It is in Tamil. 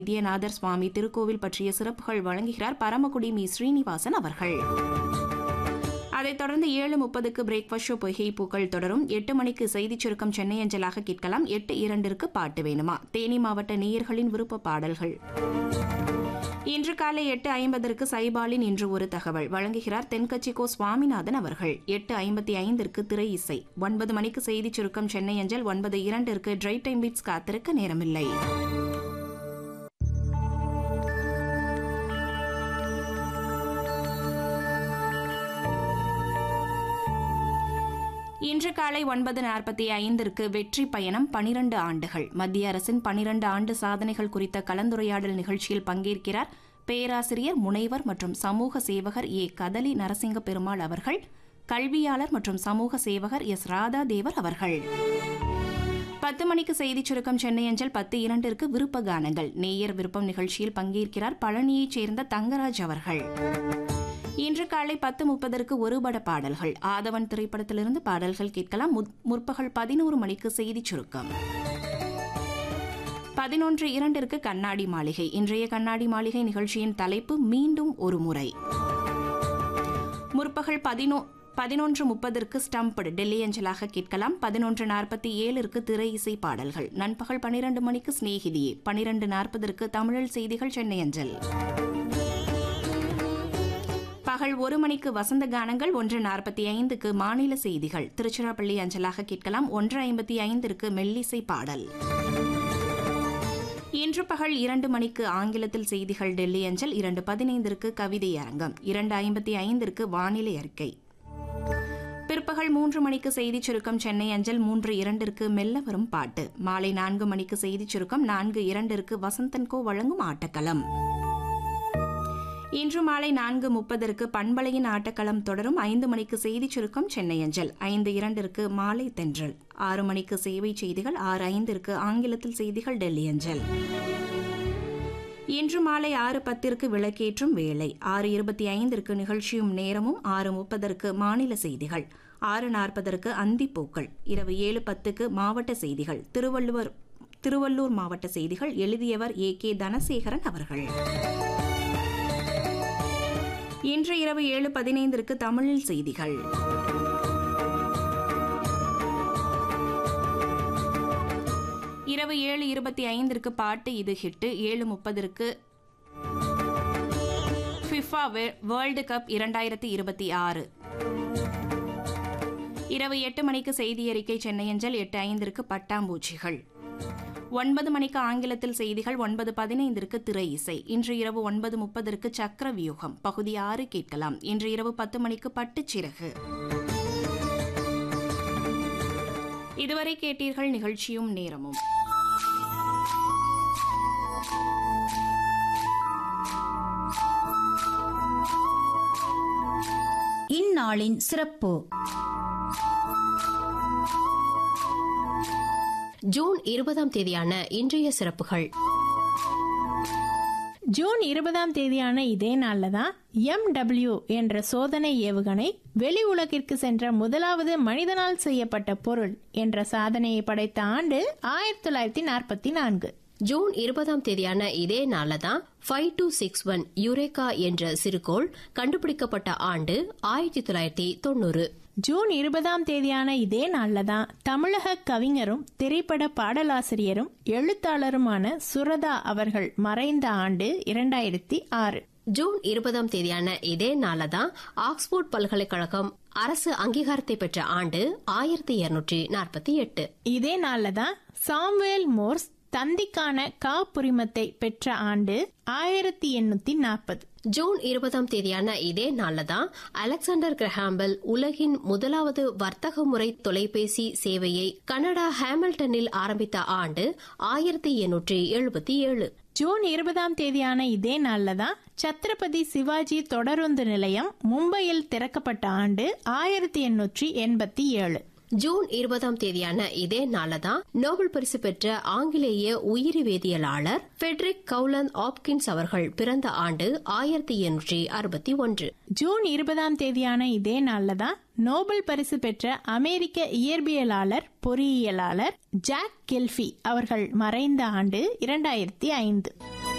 வைத்தியநாதர் சுவாமி திருக்கோவில் பற்றிய சிறப்புகள் வழங்குகிறார் பரமக்குடி மீ ஸ்ரீனிவாசன் அவர்கள் அதைத் தொடர்ந்து ஏழு முப்பதுக்கு பிரேக்ஃபாஸ்ட் ஷோ பொய்கை பூக்கள் தொடரும் எட்டு மணிக்கு செய்திச் சுருக்கம் சென்னை அஞ்சலாக கேட்கலாம் எட்டு இரண்டிற்கு பாட்டு வேணுமா தேனி மாவட்ட நேயர்களின் விருப்ப பாடல்கள் இன்று காலை எட்டு ஐம்பதற்கு சைபாலின் இன்று ஒரு தகவல் வழங்குகிறார் தென்கட்சி கோ சுவாமிநாதன் அவர்கள் எட்டு ஐம்பத்தி ஐந்திற்கு திரை இசை ஒன்பது மணிக்கு செய்திச் சுருக்கம் சென்னை அஞ்சல் ஒன்பது இரண்டிற்கு ட்ரை டைம் பீட்ஸ் காத்திருக்க நேரமில்லை இன்று காலை ஒன்பது நாற்பத்தி ஐந்திற்கு வெற்றி பயணம் பனிரண்டு ஆண்டுகள் மத்திய அரசின் பனிரண்டு ஆண்டு சாதனைகள் குறித்த கலந்துரையாடல் நிகழ்ச்சியில் பங்கேற்கிறார் பேராசிரியர் முனைவர் மற்றும் சமூக சேவகர் ஏ கதலி நரசிங்க பெருமாள் அவர்கள் கல்வியாளர் மற்றும் சமூக சேவகர் எஸ் ராதா தேவர் அவர்கள் பத்து மணிக்கு செய்திச் சுருக்கம் சென்னை அஞ்சல் பத்து இரண்டிற்கு விருப்ப கானங்கள் நேயர் விருப்பம் நிகழ்ச்சியில் பங்கேற்கிறார் பழனியைச் சேர்ந்த தங்கராஜ் அவர்கள் இன்று காலை பத்து முப்பதற்கு ஒருபட பாடல்கள் ஆதவன் திரைப்படத்திலிருந்து பாடல்கள் கேட்கலாம் முத்- முற்பகல் பதினோரு மணிக்கு செய்திச் சுருக்கம் பதினொன்று இரண்டிற்கு கண்ணாடி மாளிகை இன்றைய கண்ணாடி மாளிகை நிகழ்ச்சியின் தலைப்பு மீண்டும் ஒரு முறை முற்பகல் பதினோ பதினொன்று முப்பதற்கு ஸ்டம்படு டெல்லி அஞ்சலாக கேட்கலாம் பதினொன்று நாற்பத்தி ஏழிற்கு திரை இசை பாடல்கள் நண்பகல் பனிரெண்டு மணிக்கு சிநேகிதியே பனிரெண்டு நாற்பதற்கு தமிழல் செய்திகள் சென்னை அஞ்சல் பகல் ஒரு மணிக்கு வசந்த கானங்கள் ஒன்று நாற்பத்தி ஐந்துக்கு மாநில செய்திகள் திருச்சிராப்பள்ளி அஞ்சலாக கேட்கலாம் ஒன்று ஐம்பத்தி ஐந்திற்கு மெல்லிசை பாடல் இன்று பகல் இரண்டு மணிக்கு ஆங்கிலத்தில் செய்திகள் டெல்லி அஞ்சல் இரண்டு பதினைந்திற்கு கவிதை அரங்கம் இரண்டு ஐம்பத்தி ஐந்திற்கு வானிலை அறிக்கை பிற்பகல் மூன்று மணிக்கு செய்திச் சுருக்கம் சென்னை அஞ்சல் மூன்று இரண்டிற்கு மெல்ல வரும் பாட்டு மாலை நான்கு மணிக்கு செய்திச் சுருக்கம் நான்கு இரண்டிற்கு வசந்தன்கோ வழங்கும் ஆட்டக்களம் இன்று மாலை நான்கு முப்பதற்கு பண்பலையின் ஆட்டக்களம் தொடரும் ஐந்து மணிக்கு செய்திச் சுருக்கம் சென்னை அஞ்சல் ஐந்து இரண்டிற்கு மாலை தென்றல் ஆறு மணிக்கு சேவை செய்திகள் ஆறு ஐந்திற்கு ஆங்கிலத்தில் செய்திகள் டெல்லி அஞ்சல் இன்று மாலை ஆறு பத்திற்கு விளக்கேற்றும் வேலை ஆறு இருபத்தி ஐந்திற்கு நிகழ்ச்சியும் நேரமும் ஆறு முப்பதற்கு மாநில செய்திகள் ஆறு நாற்பதற்கு அந்திப்பூக்கள் இரவு ஏழு பத்துக்கு மாவட்ட செய்திகள் திருவள்ளுவர் திருவள்ளூர் மாவட்ட செய்திகள் எழுதியவர் ஏ கே தனசேகரன் அவர்கள் இன்று இரவு ஏழு பதினைந்திற்கு தமிழில் செய்திகள் இரவு ஏழு இருபத்தி ஐந்திற்கு பாட்டு இது ஹிட்டு ஏழு முப்பதற்கு ஃபிஃபா வேர்ல்டு கப் இரண்டாயிரத்தி இருபத்தி ஆறு இரவு எட்டு மணிக்கு செய்தி அறிக்கை சென்னை அஞ்சல் எட்டு ஐந்திற்கு பட்டாம்பூச்சிகள் ஒன்பது மணிக்கு ஆங்கிலத்தில் செய்திகள் ஒன்பது பதினைந்திற்கு திரை இசை இன்று இரவு ஒன்பது முப்பதற்கு சக்கர வியூகம் பகுதி ஆறு கேட்கலாம் இன்று இரவு பத்து மணிக்கு பட்டுச்சிறகு இதுவரை கேட்டீர்கள் நிகழ்ச்சியும் நேரமும் இந்நாளின் சிறப்பு ஜூன் இருபதாம் தேதியான இன்றைய சிறப்புகள் ஜூன் இருபதாம் தேதியான இதே நாள்ல தான் எம்டபிள்யூ என்ற சோதனை ஏவுகணை வெளி உலகிற்கு சென்ற முதலாவது மனிதனால் செய்யப்பட்ட பொருள் என்ற சாதனையை படைத்த ஆண்டு ஆயிரத்தி தொள்ளாயிரத்தி நாற்பத்தி நான்கு ஜூன் இருபதாம் தேதியான இதே நாள்ல தான் five two six one Eureka என்ற சிறுகோள் கண்டுபிடிக்கப்பட்ட ஆண்டு ஆயிரத்தி தொள்ளாயிரத்தி தொண்ணூறு ஜூன் இருபதாம் தேதியான இதே நாள்ல தான் தமிழக கவிஞரும் திரைப்பட பாடலாசிரியரும் எழுத்தாளருமான சுரதா அவர்கள் மறைந்த ஆண்டு இரண்டாயிரத்தி ஆறு ஜூன் இருபதாம் தேதியான இதே நாள்ல தான் ஆக்ஸ்போர்ட் பல்கலைக்கழகம் அரசு அங்கீகாரத்தை பெற்ற ஆண்டு ஆயிரத்தி இருநூற்றி நாற்பத்தி எட்டு இதே நாள்ல தான் சாம்வேல் மோர்ஸ் தந்திக்கான காப்புரிமத்தை பெற்ற ஆண்டு ஆயிரத்தி எண்ணூத்தி நாற்பது ஜூன் இருபதாம் தேதியான இதே நாள்ல தான் அலெக்சாண்டர் கிரஹாம்பெல் உலகின் முதலாவது வர்த்தக முறை தொலைபேசி சேவையை கனடா ஹாமில்டனில் ஆரம்பித்த ஆண்டு ஆயிரத்தி எண்ணூற்றி எழுபத்தி ஏழு ஜூன் இருபதாம் தேதியான இதே நாள்ல தான் சத்ரபதி சிவாஜி தொடருந்து நிலையம் மும்பையில் திறக்கப்பட்ட ஆண்டு ஆயிரத்தி எண்ணூற்றி எண்பத்தி ஏழு ஜூன் இருபதாம் தேதியான இதே நாள்ல தான் நோபல் பரிசு பெற்ற ஆங்கிலேய உயிரி வேதியியலாளர் ஃபெட்ரிக் கவுலன் ஆப்கின்ஸ் அவர்கள் பிறந்த ஆண்டு ஆயிரத்தி எண்ணூற்றி அறுபத்தி ஒன்று ஜூன் இருபதாம் தேதியான இதே நாள்ல தான் நோபல் பரிசு பெற்ற அமெரிக்க இயற்பியலாளர் பொறியியலாளர் ஜாக் கெல்ஃபி அவர்கள் மறைந்த ஆண்டு இரண்டாயிரத்தி ஐந்து